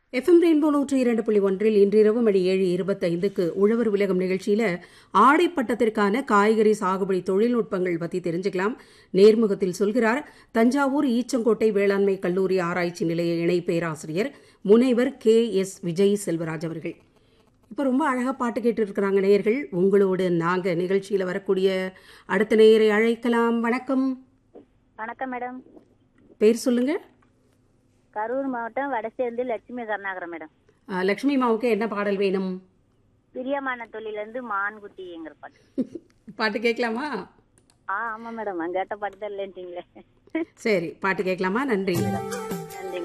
FM rainbow நூற்றி இரண்டு புள்ளி ஒன்றில் இன்றிரவு மணி ஏழு இருபத்தைந்துக்கு உழவர் உலகம் நிகழ்ச்சியில ஆடைப்பட்டத்திற்கான காய்கறி சாகுபடி தொழில்நுட்பங்கள் பத்தி தெரிஞ்சுக்கலாம் நேர்முகத்தில் சொல்கிறார் தஞ்சாவூர் ஈச்சங்கோட்டை வேளாண்மை கல்லூரி ஆராய்ச்சி நிலைய இணை பேராசிரியர் முனைவர் கே எஸ் விஜய் செல்வராஜ் அவர்கள் இப்போ ரொம்ப அழகா பாட்டு கேட்டு இருக்கிறாங்க நேயர்கள் உங்களோடு நாங்க நிகழ்ச்சியில வரக்கூடிய அடுத்த நேயரை அழைக்கலாம் வணக்கம் வணக்கம் மேடம் பேர் சொல்லுங்க கரூர் மாவட்டம் வடசேர்ந்து லட்சுமி கருணாகரம் மேடம் அஹ், லக்ஷ்மி மாவுக்கு என்ன பாடல் வேணும் பிரியமான தொழிலேருந்து மான்குட்டிங்கிற பாட்டு பாட்டு கேட்கலாமா ஆ ஆமாம் மேடம் நான் கேட்ட பாட்டு தான் இல்லைன்ட்டீங்களே சரி பாட்டு கேட்கலாமா நன்றி